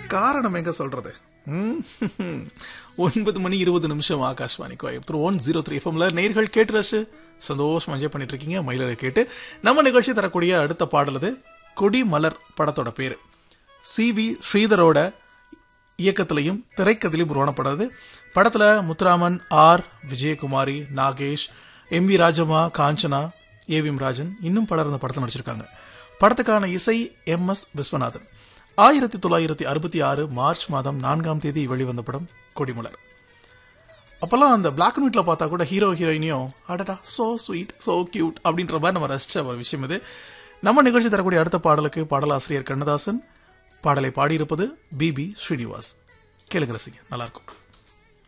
காரணம் எங்க சொல்றது ம், ஒன்பது மணி இருபது நிமிஷம் Akashvani Coimbatore one zero three எஃப்எம்ல நேர்கள் கேட்டு ரசு சந்தோஷமா என்ஜாய் பண்ணிட்டு இருக்கீங்க மயிலரை கேட்டு நம்ம நிகழ்ச்சி தரக்கூடிய அடுத்த பாடல் இது கொடி மலர் படத்தோட பேரு சி வி ஸ்ரீதரோட இயக்கத்திலையும் திரைக்கதையிலும் உருவானப்படாது படத்துல Muthuraman R Vijayakumari Nagesh M V Rajamma Kanchana A V Rajan இன்னும் பலர் இந்த படத்தில் நடிச்சிருக்காங்க படத்துக்கான இசை எம் எஸ் விஸ்வநாதன் ஆயிரத்தி தொள்ளாயிரத்தி அறுபத்தி ஆறு மார்ச் மாதம் நான்காம் தேதி வெளிவந்த படம் கொடிமலர் அப்பெல்லாம் அந்த பிளாக் அண்ட் ஒயிட்ல பார்த்தா கூட ஹீரோ ஹீரோயினியும் அடடா சோ ஸ்வீட் சோ கியூட் அப்படின்ற மாதிரி நம்ம ரசிச்ச ஒரு விஷயம் இது நம்ம நிகழ்ச்சி தரக்கூடிய அடுத்த பாடலுக்கு பாடலாசிரியர் கண்ணதாசன் பாடலை பாடியிருப்பது பிபி ஸ்ரீனிவாஸ் கேளுங்க ரசிங்க நல்லா இருக்கும்